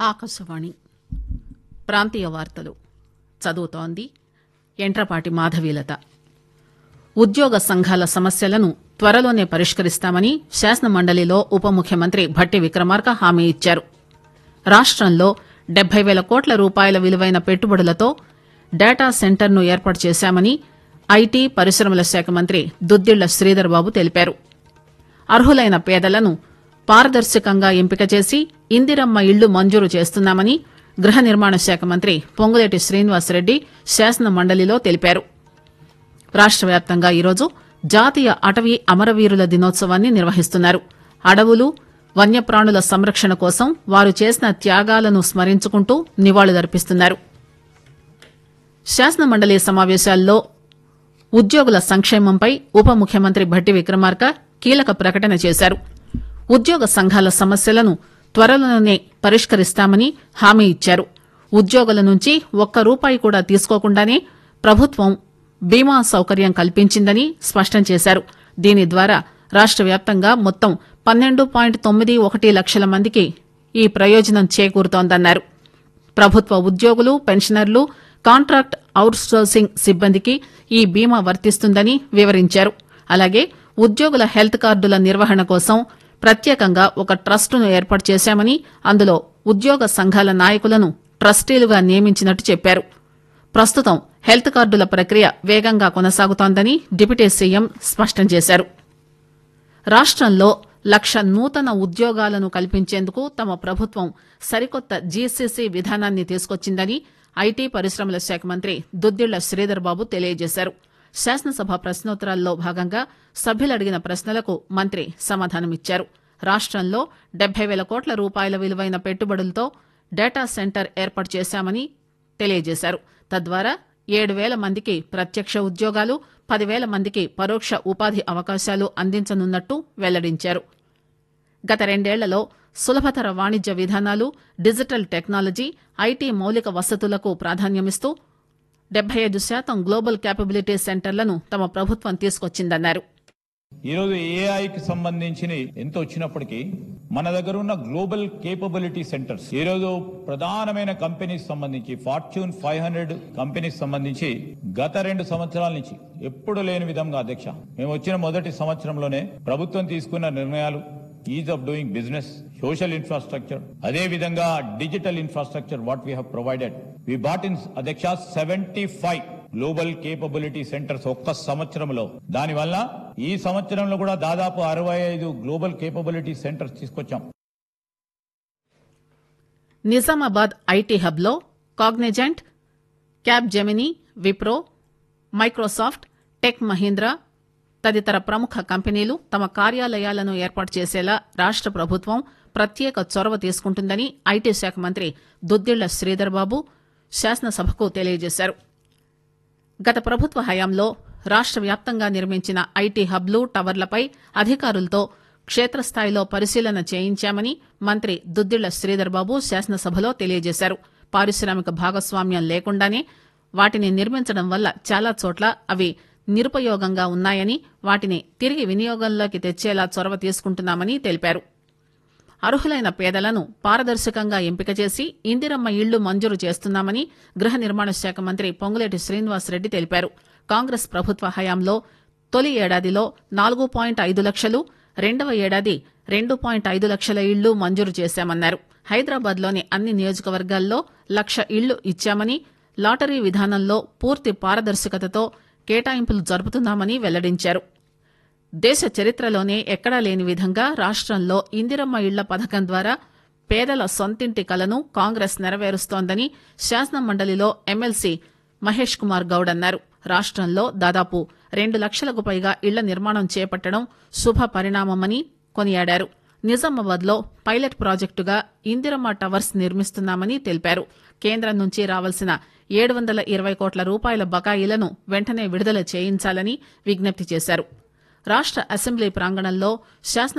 ఆకాశవాణి ప్రాంతీయ వార్తలు చదువుతోంది ఎంట్రపాటి మాధవీలత ఉద్యోగ సంఘాల సమస్యలను త్వరలోనే పరిష్కరిస్తామని శాసనమండలిలో ఉప ముఖ్యమంత్రి భట్టి విక్రమార్క హామీ ఇచ్చారు రాష్టంలో డెబ్బై పేల కోట్ల రూపాయల విలువైన పెట్టుబడులతో డేటా సెంటర్ను ఏర్పాటు చేశామని ఐటీ పరిశ్రమల శాఖ మంత్రి దుద్దిళ్ల శ్రీధర్ బాబు తెలిపారు అర్హులైన పేదలను పారదర్శకంగా ఎంపిక చేసి ఇందిరమ్మ ఇళ్లు మంజూరు చేస్తున్నామని గృహ నిర్మాణ శాఖ మంత్రి పొంగులేటి శ్రీనివాసరెడ్డి శాసన మండలిలో తెలిపారు రాష్ట వ్యాప్తంగా ఈరోజు జాతీయ అటవీ అమరవీరుల దినోత్సవాన్ని నిర్వహిస్తున్నారు అడవులు వన్యప్రాణుల సంరక్షణ కోసం వారు చేసిన త్యాగాలను స్మరించుకుంటూ నివాళులర్పిస్తున్నారు శాసన మండలి సమావేశాల్లో ఉద్యోగుల సంక్షేమంపై ఉప ముఖ్యమంత్రి భట్టి విక్రమార్క కీలక ప్రకటన చేశారు ఉద్యోగ సంఘాల సమస్యలను త్వరలోనే పరిష్కరిస్తామని హామీ ఇచ్చారు ఉద్యోగుల నుంచి ఒక్క రూపాయి కూడా తీసుకోకుండానే ప్రభుత్వం బీమా సౌకర్యం కల్పించిందని స్పష్టం చేశారు దీని ద్వారా రాష్ట వ్యాప్తంగా మొత్తం పన్నెండు పాయింట్ తొమ్మిది ఒకటి లక్షల మందికి ఈ ప్రయోజనం చేకూరుతోందన్నారు ప్రభుత్వ ఉద్యోగులు పెన్షనర్లు కాంట్రాక్ట్ అవుట్సోర్సింగ్ సిబ్బందికి ఈ బీమా వర్తిస్తుందని వివరించారు అలాగే ఉద్యోగుల హెల్త్ కార్డుల నిర్వహణ కోసం ప్రత్యేకంగా ఒక ట్రస్టును ఏర్పాటు చేశామని అందులో ఉద్యోగ సంఘాల నాయకులను ట్రస్టీలుగా నియమించినట్టు చెప్పారు ప్రస్తుతం హెల్త్ కార్డుల ప్రక్రియ వేగంగా కొనసాగుతోందని డిప్యూటీ సీఎం స్పష్టం చేశారు రాష్టంలో లక్ష నూతన ఉద్యోగాలను కల్పించేందుకు తమ ప్రభుత్వం సరికొత్త జీసీసీ విధానాన్ని తీసుకొచ్చిందని ఐటీ పరిశ్రమల శాఖ మంత్రి దుద్దిళ్ల శ్రీధర్ బాబు తెలియజేశారు శాసనసభ ప్రశ్నోత్తరాల్లో భాగంగా సభ్యులు అడిగిన ప్రశ్నలకు మంత్రి సమాధానమిచ్చారు రాష్టంలో డెబ్బై పేల కోట్ల రూపాయల విలువైన పెట్టుబడులతో డేటా సెంటర్ ఏర్పాటు చేశామని తెలియజేశారు తద్వారా ఏడు పేల మందికి ప్రత్యక్ష ఉద్యోగాలు పదివేల మందికి పరోక్ష ఉపాధి అవకాశాలు అందించనున్నట్టు వెల్లడించారు గత రెండేళ్లలో సులభతర వాణిజ్య విధానాలు డిజిటల్ టెక్నాలజీ ఐటీ మౌలిక వసతులకు ప్రాధాన్యమిస్తూ డెబ్బై ఐదు శాతం గ్లోబల్ క్యాపబిలిటీ సెంటర్లను తమ ప్రభుత్వం తీసుకొచ్చిందన్నారు ఈరోజు ఏఐకి సంబంధించి ఎంత వచ్చినప్పటికీ మన దగ్గర ఉన్న గ్లోబల్ కేపబిలిటీ సెంటర్స్ ఈరోజు ప్రధానమైన కంపెనీస్ సంబంధించి ఫార్చ్యూన్ ఫైవ్ హండ్రెడ్ కంపెనీస్ సంబంధించి గత రెండు సంవత్సరాల నుంచి ఎప్పుడు లేని విధంగా అధ్యక్ష మేము వచ్చిన మొదటి సంవత్సరంలోనే ప్రభుత్వం తీసుకున్న నిర్ణయాలు ease of doing business social infrastructure అదే విధంగా digital infrastructure what we provided we brought in అధ్యక్ష seventy five global capability centres ఒక్క సంవత్సరంలో దానివల్ల ఈ సంవత్సరంలో కూడా దాదాపు అరవై ఐదు గ్లోబల్ కేపబిలిటీ సెంటర్స్ తీసుకొచ్చాం నిజామాబాద్ ఐటీ హబ్లో Cognizant Capgemini Wipro Microsoft Tech Mahindra తదితర ప్రముఖ కంపెనీలు తమ కార్యాలయాలను ఏర్పాటు చేసేలా రాష్ట ప్రభుత్వం ప్రత్యేక చొరవ తీసుకుంటుందని ఐటీ శాఖ మంత్రి దుద్దిళ్ల శ్రీధర్ బాబు శాసనసభకు తెలియజేశారు గత ప్రభుత్వ హయాంలో రాష్ట వ్యాప్తంగా నిర్మించిన ఐటీ హబ్లు టవర్లపై అధికారులతో క్షేత్రస్థాయిలో పరిశీలన చేయించామని మంత్రి దుద్దిళ్ల శ్రీధర్ బాబు శాసనసభలో తెలియజేశారు పారిశ్రామిక భాగస్వామ్యం లేకుండానే వాటిని నిర్మించడం వల్ల చాలా చోట్ల అవి నిరుపయోగంగా ఉన్నాయని వాటిని తిరిగి వినియోగంలోకి తెచ్చేలా చొరవ తీసుకుంటున్నామని తెలిపారు అర్హులైన పేదలను పారదర్శకంగా ఎంపిక చేసి ఇందిరమ్మ ఇళ్లు మంజూరు చేస్తున్నామని గృహ నిర్మాణ శాఖ మంత్రి పొంగులేటి శ్రీనివాసరెడ్డి తెలిపారు కాంగ్రెస్ ప్రభుత్వ హయాంలో తొలి ఏడాదిలో నాలుగు పాయింట్ ఐదు లక్షలు రెండవ ఏడాది రెండు పాయింట్ ఐదు లక్షల ఇళ్లు మంజూరు చేశామన్నారు హైదరాబాద్లోని అన్ని నియోజకవర్గాల్లో లక్ష ఇళ్లు ఇచ్చామని లాటరీ విధానంలో పూర్తి పారదర్శకతతో కేటాయింపులు జరుపుతున్నామని వెల్లడించారు దేశ చరిత్రలోనే ఎక్కడా లేని విధంగా రాష్టంలో ఇందిరమ్మ ఇళ్ల పథకం ద్వారా పేదల సొంతింటి కలను కాంగ్రెస్ నెరవేరుస్తోందని శాసన మండలిలో ఎమ్మెల్సీ మహేష్ కుమార్ గౌడ్ అన్నారు రాష్టంలో దాదాపు రెండు లక్షలకు పైగా ఇళ్ల నిర్మాణం చేపట్టడం శుభ పరిణామమని కొనియాడారు నిజామాబాద్ లో పైలట్ ప్రాజెక్టుగా ఇందిరమ్మ టవర్స్ నిర్మిస్తున్నామని తెలిపారు కేంద్రం నుంచి రావాల్సిన ఏడు వందల ఇరవై కోట్ల రూపాయల బకాయిలను వెంటనే విడుదల చేయించాలని విజ్ఞప్తి చేశారు రాష్ట అసెంబ్లీ ప్రాంగణంలో శాసన